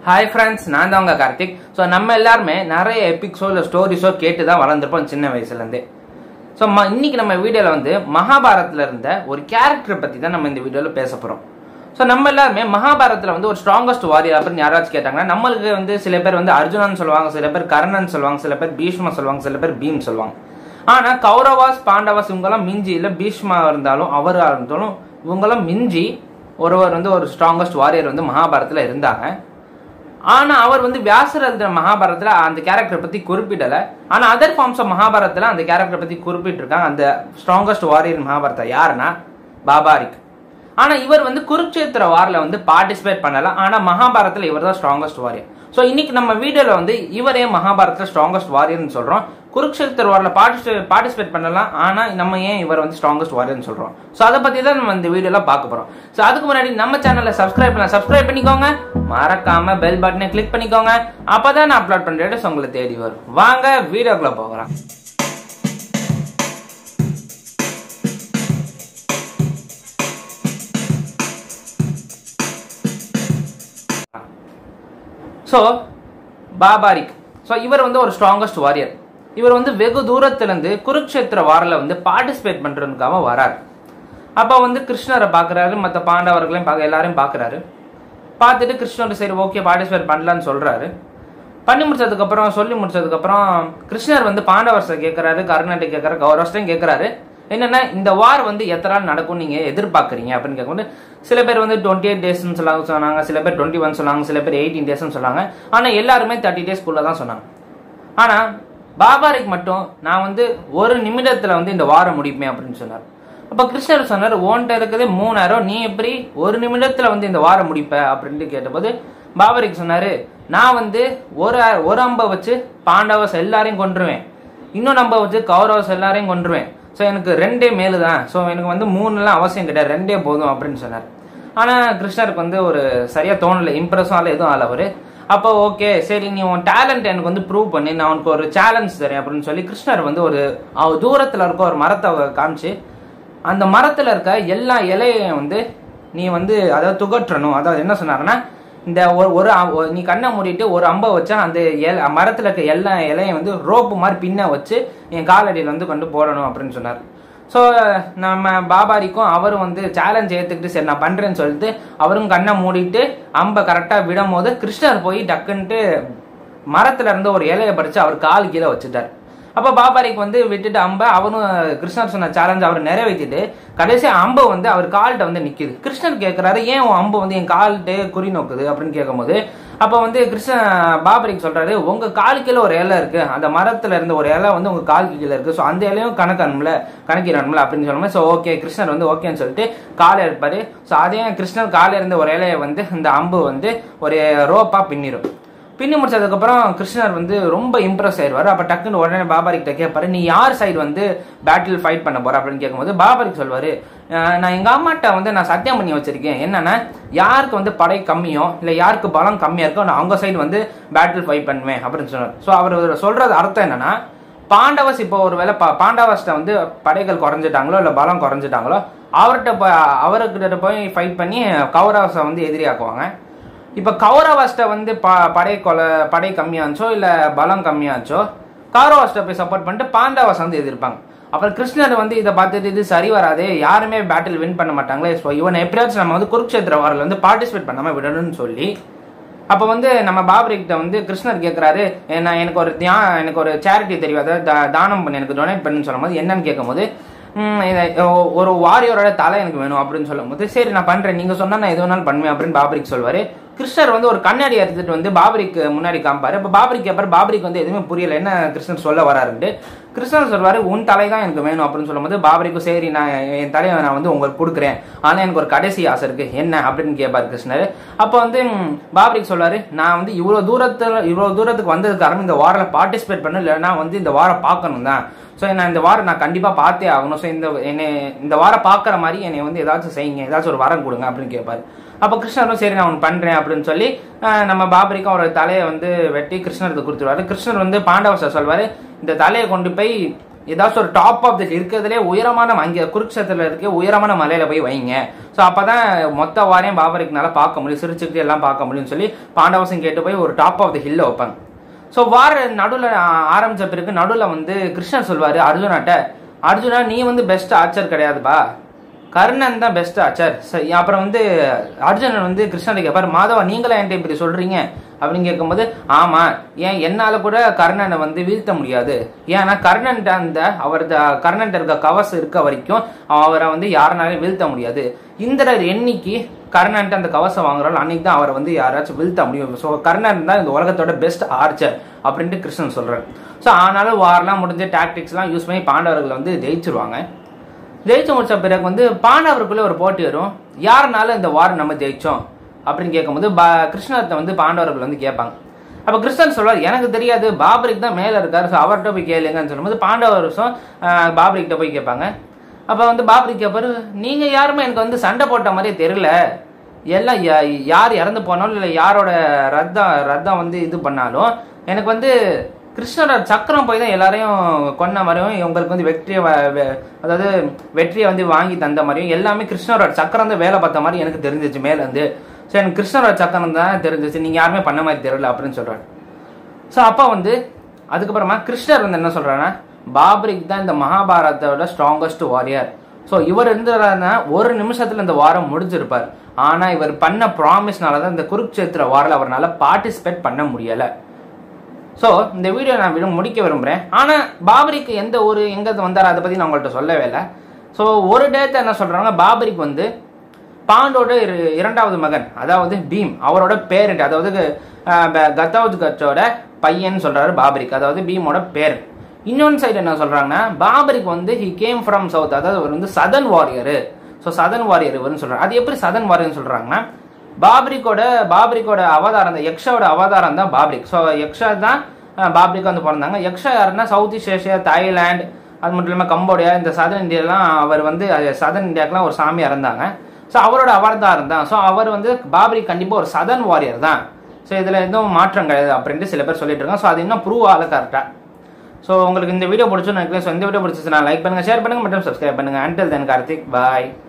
hi friends நான் தான் உங்க கார்த்திக் ஸோ நம்ம எல்லாருமே நிறைய எபிக்ஸோ இல்லை ஸ்டோரிஸோ கேட்டு தான் வளர்ந்துருப்போம் சின்ன வயசுலேருந்தே ஸோ ம இன்னைக்கு நம்ம வீடியோவில் வந்து மகாபாரத்தில் இருந்த ஒரு கேரக்டரை பற்றி தான் நம்ம இந்த வீடியோவில் பேச போகிறோம் ஸோ நம்ம எல்லாருமே மகாபாரத்தில் வந்து ஒரு ஸ்ட்ராங்கஸ்ட் வாரியர் அப்படின்னு யாராச்சும் கேட்டாங்கன்னா நம்மளுக்கு வந்து சில பேர் வந்து அர்ஜுனன் சொல்லுவாங்க சில பேர் கர்ணன் சொல்லுவாங்க சில பேர் பீஷ்மா சொல்லுவாங்க சில பேர் பீம் சொல்லுவாங்க ஆனால் கௌரவாஸ் பாண்டவாஸ் இவங்கெல்லாம் மிஞ்சி இல்லை பீஷ்மா இருந்தாலும் அவராக இருந்தாலும் இவங்கெல்லாம் மிஞ்சி ஒருவர் வந்து ஒரு ஸ்ட்ராங்கஸ்ட் வாரியர் வந்து மகாபாரத்தில் இருந்தாங்க ஆனா அவர் வந்து வியாசர் எழுதுற மகாபாரதத்துல அந்த கேரக்டரை பத்தி குறிப்பிடல ஆனா அதர் ஃபார்ம்ஸ் ஆஃப் மகாபாரதத்துல அந்த கேரக்டரை பத்தி குறிப்பிட்டிருக்காங்க அந்த ஸ்ட்ராங்கஸ்ட் வாரியர் மகாபாரதா யாருன்னா பாபாரிக் ஆனா இவர் வந்து குருக்ஷேத்திர வாரில் வந்து பார்ட்டிசிபேட் பண்ணல ஆனா மகாபாரதத்துல இவர் தான் ஸ்ட்ராங்கஸ்ட் வாரியர் ஸோ இன்னைக்கு நம்ம வீடியோல வந்து இவரே மகாபாரதத்துல ஸ்ட்ராங்கஸ்ட் வாரியர்னு சொல்றோம் குருக்ஷேத்திர வாரில் பார்ட்டிசிபேட் பார்ட்டிசிபேட் பண்ணலாம் ஆனா நம்ம ஏன் இவர் வந்து ஸ்ட்ராங்கஸ்ட் வாரியர்னு சொல்றோம் ஸோ அதை பத்தி தான் நம்ம இந்த வீடியோல பார்க்க போறோம் ஸோ அதுக்கு முன்னாடி நம்ம சேனலை சப்ஸ்கிரைப் பண்ணலாம் சப்ஸ்கிரைப் பண்ணிக்கோங்க மறக்காம பெல் பட்டனை கிளிக் பண்ணிக்கோங்க அப்பதான் நான் அப்லோட் பண்ற வீடியோஸ் உங்களை தேடி வரும் வாங்க வீடியோக்குள்ள போகலாம் ஸோ பாபாரிக் ஸோ இவர் வந்து ஒரு ஸ்ட்ராங்கஸ்ட் வாரியர் இவர் வந்து வெகு தூரத்துலேருந்து குருக்ஷேத்திர வாரில் வந்து பார்ட்டிசிபேட் பண்ணுறதுக்காக வரார் அப்போ வந்து கிருஷ்ணரை பார்க்குறாரு மற்ற பாண்டவர்களையும் பார்க்க எல்லாரையும் பார்க்குறாரு பார்த்துட்டு கிருஷ்ணர் சரி ஓகே பார்ட்டிசிபேட் பண்ணலான்னு சொல்கிறாரு பண்ணி முடிச்சதுக்கப்புறம் சொல்லி முடிச்சதுக்கப்புறம் கிருஷ்ணர் வந்து பாண்டவர்ஸை கேட்குறாரு கர்நாடக கேட்குறாரு கௌரவஸ்டையும் கேட்குறாரு என்னன்னா இந்த வார் வந்து எத்தனை நாள் நடக்கும் நீங்கள் எதிர்பார்க்குறீங்க அப்படின்னு கேட்கும்போது சில பேர் வந்து டுவெண்ட்டி எயிட் டேஸ்னு சொல்லாங்க சொன்னாங்க சில பேர் டுவெண்ட்டி ஒன் சொன்னாங்க சில பேர் எயிட்டீன் டேஸ்னு சொன்னாங்க ஆனால் எல்லாருமே தேர்ட்டி டேஸ்க்குள்ளே தான் சொன்னாங்க ஆனால் பாபாரிக் மட்டும் நான் வந்து ஒரு நிமிடத்தில் வந்து இந்த வாரம் முடிப்பேன் அப்படின்னு சொன்னார் அப்போ கிருஷ்ணர் சொன்னார் ஓன்ட்ட இருக்குது மூணாயிரம் நீ எப்படி ஒரு நிமிடத்தில் வந்து இந்த வாரம் முடிப்ப அப்படின்ட்டு கேட்டபோது பாபரிக் சொன்னார் நான் வந்து ஒரு ஒரு அம்பை வச்சு பாண்டவஸ் எல்லாரையும் கொண்டுருவேன் இன்னும் நம்ப வச்சு கௌரவஸ் எல்லாரையும் கொண்டுருவேன் ஸோ எனக்கு ரெண்டே மேலு தான் ஸோ எனக்கு வந்து மூணுலாம் அவசியம் கிடையாது ரெண்டே போதும் அப்படின்னு சொன்னார் ஆனால் கிருஷ்ணருக்கு வந்து ஒரு சரியாக தோணலை இம்ப்ரெஸும் ஆகல எதுவும் ஆகல அவர் அப்போ ஓகே சரி நீ உன் டேலண்ட் எனக்கு வந்து ப்ரூவ் பண்ணி நான் உனக்கு ஒரு சேலஞ்ச் தரேன் அப்படின்னு சொல்லி கிருஷ்ணர் வந்து ஒரு அவர் தூரத்தில் இருக்க ஒரு மரத்தை காமிச்சு அந்த மரத்தில் இருக்க எல்லா இலையையும் வந்து நீ வந்து அதாவது துகற்றணும் அதாவது என்ன சொன்னாருன்னா இந்த ஒரு ஒரு நீ கண்ணை மூடிட்டு ஒரு அம்பை வச்சா அந்த இல மரத்தில் இருக்க எல்லா இலையும் வந்து ரோப்பு மாதிரி பின்ன வச்சு என் காலடியில் வந்து கொண்டு போடணும் அப்படின்னு சொன்னார் ஸோ நம்ம பாபாரிக்கும் அவரும் வந்து சேலஞ்ச் ஏற்றுக்கிட்டு சரி நான் பண்ணுறேன்னு சொல்லிட்டு அவரும் கண்ணை மூடிட்டு அம்பை கரெக்டாக விடும் போது கிருஷ்ணர் போய் டக்குன்ட்டு மரத்துல இருந்து ஒரு இலையை பறித்து அவர் கால் கீழே வச்சுட்டார் அப்போ பாபாரிக்கு வந்து விட்டுட்டு அம்பை அவரும் கிருஷ்ணர் சொன்ன சேலஞ்ச் அவர் நிறைவேற்றிட்டு கடைசி அம்பு வந்து அவர் கால்கிட்ட வந்து நிற்குது கிருஷ்ணர் கேட்குறாரு ஏன் உன் அம்பு வந்து என் கால்கிட்ட குறி நோக்குது அப்படின்னு கேட்கும்போது அப்போ வந்து கிருஷ்ண பாபரிக்கு சொல்றாரு உங்க கால் கீழே ஒரு இலை இருக்கு அந்த மரத்துல இருந்த ஒரு இலை வந்து உங்க கால் கீழே இருக்கு ஸோ அந்த இலையும் கணக்கணும்ல கணக்கிடணும்ல அப்படின்னு சொல்லும்போது ஸோ ஓகே கிருஷ்ணர் வந்து ஓகேன்னு சொல்லிட்டு காலை இருப்பாரு ஸோ அதே கிருஷ்ணர் காலில் இருந்த ஒரு இலையை வந்து இந்த அம்பு வந்து ஒரு ரோப்பா பின்னிடும் பின்னி முடிச்சதுக்கப்புறம் கிருஷ்ணர் வந்து ரொம்ப இம்ப்ரெஸ் ஆயிடுவார் அப்போ டக்குன்னு உடனே பாபாரிக்கிட்ட கேட்பாரு நீ யார் சைடு வந்து பேட்டில் ஃபைட் பண்ண போற அப்படின்னு கேட்கும்போது பாபாரிக் சொல்வாரு நான் எங்கள் அம்மாட்ட வந்து நான் சத்தியம் பண்ணி வச்சிருக்கேன் என்னன்னா யாருக்கு வந்து படை கம்மியோ இல்லை யாருக்கு பலம் கம்மியாக இருக்கோ நான் அவங்க சைடு வந்து பேட்டில் ஃபைட் பண்ணுவேன் அப்படின்னு சொன்னார் ஸோ அவர் சொல்றது அர்த்தம் என்னன்னா பாண்டவஸ் இப்போ ஒரு வேலை பாண்டவஸ்ட வந்து படைகள் குறைஞ்சிட்டாங்களோ இல்லை பலம் குறைஞ்சிட்டாங்களோ அவர்கிட்ட போய் அவர்கிட்ட போய் ஃபைட் பண்ணி கௌரவசை வந்து எதிரியாக்குவாங்க இப்போ கௌரவாஸ்ட வந்து ப படை கொலை படை கம்மியாச்சோ இல்லை பலம் கம்மியாச்சோ கௌரவாஸ்ட போய் சப்போர்ட் பண்ணிட்டு பாண்டவாஸ் வந்து எதிர்ப்பாங்க அப்புறம் கிருஷ்ணர் வந்து இதை பார்த்துட்டு இது சரி வராது யாருமே பேட்டில் வின் பண்ண மாட்டாங்களே ஸோ இவனை எப்படியாச்சும் நம்ம வந்து குருக்ஷேத்திர வாரில் வந்து பார்ட்டிசிபேட் பண்ணாமல் விடணும்னு சொல்லி அப்போ வந்து நம்ம பாபரிக்கிட்ட வந்து கிருஷ்ணர் கேட்குறாரு நான் எனக்கு ஒரு தியா எனக்கு ஒரு சேரிட்டி தெரியும் அதாவது தானம் பண்ணி எனக்கு டொனேட் பண்ணுன்னு சொல்லும்போது என்னன்னு கேட்கும்போது ஒரு வாரியோரோட தலை எனக்கு வேணும் அப்படின்னு சொல்லும் போது சரி நான் பண்றேன் நீங்க சொன்னா நான் எது வேணாலும் பண்ணுவேன் அப்படின்னு பாபரிக் சொல்வாரு கிருஷ்ணர் வந்து ஒரு கண்ணாடி எடுத்துட்டு வந்து பாபரிக்கு முன்னாடி காமிப்பாரு இப்போ பாபரிக் கேட்பாரு பாபரிக் வந்து எதுவுமே புரியல என்ன கிருஷ்ணர் சொல்ல வராருன்ட்டு கிருஷ்ணர் சொல்வாரு உன் தலை தான் எனக்கு வேணும் அப்படின்னு சொல்லும்போது பாபரிக்கும் சரி நான் என் தலையை நான் வந்து உங்களுக்கு கொடுக்குறேன் ஆனால் எனக்கு ஒரு கடைசி ஆசை இருக்கு என்ன அப்படின்னு கேட்பாரு கிருஷ்ணர் அப்போ வந்து பாபரிக் சொல்வாரு நான் வந்து இவ்வளோ தூரத்தில் இவ்வளோ தூரத்துக்கு வந்ததுக்கு காரணம் இந்த வாரில் பார்ட்டிசிபேட் பண்ண இல்லைன்னா வந்து இந்த வாரம் பார்க்கணும் தான் ஸோ நான் இந்த வாரம் நான் கண்டிப்பாக பார்த்தே ஆகணும் ஸோ இந்த என்னை இந்த வாரம் பார்க்குற மாதிரி என்னை வந்து ஏதாச்சும் செய்யுங்க ஏதாச்சும் ஒரு வாரம் கொடுங்க அப்படின்னு கேட்பாரு அப்போ கிருஷ்ணரும் சரி நான் ஒன்று பண்ணுறேன் அப்படின்னு சொல்லி நம்ம பாபரிக்கும் அவரோட தலையை வந்து வெட்டி கிருஷ்ணருக்கு கொடுத்துருவாரு கிருஷ்ணர் வந்து பாண்டவச சொல்வார் இந்த தலையை கொண்டு போய் ஏதாச்சும் ஒரு டாப் ஆஃப் த இருக்கிறதுலே உயரமான அங்கே குருக்ஷேத்திரத்தில் இருக்க உயரமான மலையில போய் வைங்க ஸோ அப்பதான் மொத்த வாரையும் பாபரிக்னால பார்க்க முடியும் சிரிச்சுக்கிட்டு எல்லாம் பார்க்க முடியும்னு சொல்லி பாண்டவசம் கேட்டு போய் ஒரு டாப் ஆஃப் த ஹில்ல வைப்பாங்க ஸோ வார நடுவில் ஆரம்பிச்ச பிறகு நடுவில் வந்து கிருஷ்ணன் சொல்வாரு அர்ஜுனாட்ட அர்ஜுனா நீ வந்து பெஸ்ட் ஆச்சர் கிடையாதுப்பா கர்ணன் தான் பெஸ்ட் ஆச்சர் சரி அப்புறம் வந்து அர்ஜுனன் வந்து கிருஷ்ணன் கேட்பாரு மாதவா நீங்களா என்கிட்ட இப்படி சொல்றீங்க அப்படின்னு கேட்கும்போது ஆமா ஏன் என்னால கூட கர்ணனை வந்து வீழ்த்த முடியாது ஏன்னா கர்ணன் அந்த அவர் கர்ணன் இருக்க கவசம் இருக்க வரைக்கும் அவரை வந்து யாருனாலையும் வீழ்த்த முடியாது இந்திரர் என்னைக்கு கர்ணன் அந்த கவசம் வாங்குறாள் அன்னைக்கு தான் அவரை வந்து யாராச்சும் வீழ்த்த முடியும் ஸோ கர்ணன் தான் இந்த உலகத்தோட பெஸ்ட் ஆர்ச்சர் அப்படின்ட்டு கிருஷ்ணன் சொல்றாரு ஸோ ஆனாலும் வாரெல்லாம் முடிஞ்ச டாக்டிக்ஸ்லாம் யூஸ் பண்ணி பாண்டவர்கள் வந்து ஜெயிச்சிருவாங்க ஜெயிச்சு முடிச்ச பிறகு வந்து பாண்டவருக்குள்ள ஒரு போட்டி வரும் யாருனால இந்த வார் நம்ம ஜெயிச்சோம் அப்படின்னு கேட்கும்போது பா கிருஷ்ணத்தை வந்து பாண்டவர்கள் வந்து கேட்பாங்க அப்ப கிருஷ்ணன் சொல்வார் எனக்கு தெரியாது பாபரிக் தான் மேல இருக்காரு ஸோ அவர்கிட்ட போய் கேளுங்கன்னு சொல்லும்போது பாண்டவருஷம் பாபரிக்கிட்ட போய் கேட்பாங்க அப்ப வந்து பாபரிக் கேட்பாரு நீங்க யாருமே எனக்கு வந்து சண்டை போட்ட மாதிரியே தெரியல எல்லாம் யா- யார் இறந்து போனாலும் இல்லை யாரோட ரத்தம் ரத்தம் வந்து இது பண்ணாலும் எனக்கு வந்து கிருஷ்ணரோட சக்கரம் போய் தான் எல்லாரையும் கொன்ன மாதிரியும் உங்களுக்கு வந்து வெற்றியை வ- வெ- அதாவது வெற்றியை வந்து வாங்கி தந்த மாதிரியும் எல்லாமே கிருஷ்ணரோட சக்கரம் தான் வேலை பார்த்த மாதிரி எனக்கு தெரிஞ்சிச்சு மேல இருந்து ஸோ எனக்கு கிருஷ்ணரோட சக்கரம் தான் தெரிஞ்சிச்சு நீங்க யாருமே பண்ண மாதிரி தெரியல அப்படின்னு சொல்றாரு ஸோ அப்பா வந்து அதுக்கப்புறமா கிருஷ்ணர் வந்து என்ன சொல்றாருன்னா பாபரிக் தான் இந்த மகாபாரதத்தோட ஸ்ட்ராங்கஸ்ட் வாரியர் ஸோ இவர் இருந்தாருன்னா ஒரு நிமிஷத்துல இந்த வாரம் முடிஞ்சிருப்பார் ஆனா இவர் பண்ண ப்ராமிஸ்னால தான் இந்த குருக்ஷேத்திர வாரில் அவரால் பார்ட்டிசிபேட் பண்ண முடியல ஸோ இந்த வீடியோ நான் விட முடிக்க விரும்புகிறேன் ஆனால் பாபரிக்கு எந்த ஒரு எங்கே வந்தார் அதை பற்றி நான் உங்கள்கிட்ட சொல்லவே இல்லை ஸோ ஒரு டேத்தை என்ன சொல்கிறாங்க பாபரிக் வந்து பாண்டோட இரு- இரண்டாவது மகன் அதாவது பீம் அவரோட பேரண்ட் அதாவது கத்தவுத் கச்சோட பையன் சொல்றாரு பாபரிக் அதாவது பீமோட பேர் இன்னொன்று சைடு என்ன சொல்றாங்கன்னா பாபரிக் வந்து ஹி கேம் ஃப்ரம் சவுத் அதாவது அவர் வந்து southern warrior so southern warrior இவர்னு சொல்றாரு அது எப்படி சதன் வாரியர்னு சொல்றாங்கன்னா பாபரிக்கோட பாபரிக்கோட அவதாரம் தான் யக்ஷோட அவதாரம் தான் பாபரிக் ஸோ யக்ஷா தான் அஹ், பாபரிக் வந்து பிறந்தாங்க யக்ஷா யாருன்னா சவுத் ஈஸ்ட் ஏஷியா தாய்லாந்து அது மட்டும் இல்லாமல் கம்போடியா இந்த சதன் இந்தியாலாம் அவர் வந்து சதன் இந்தியாக்கெலாம் ஒரு சாமி இறந்தாங்க ஸோ அவரோட அவதாரம் தான் ஸோ அவர் வந்து பாபரிக் கண்டிப்பாக ஒரு சதன் வாரியர் தான் ஸோ இதில் எதுவும் மாற்றம் கிடையாது அப்படின்ட்டு சில பேர் சொல்லிட்டு இருக்காங்க ஸோ அது இன்னும் ப்ரூவ் ஆகல கரெக்டாக ஸோ உங்களுக்கு இந்த வீடியோ பிடிச்சுன்னு நினைக்கிறேன் ஸோ இந்த வீடியோ பிடிச்சிச்சுன்னா லைக் பண்ணுங்க ஷேர் பண்ணுங்க மற்றும் சப்ஸ்கிரைப் பண்ணுங்க அண்டில் தென் கார்த்திக் பாய்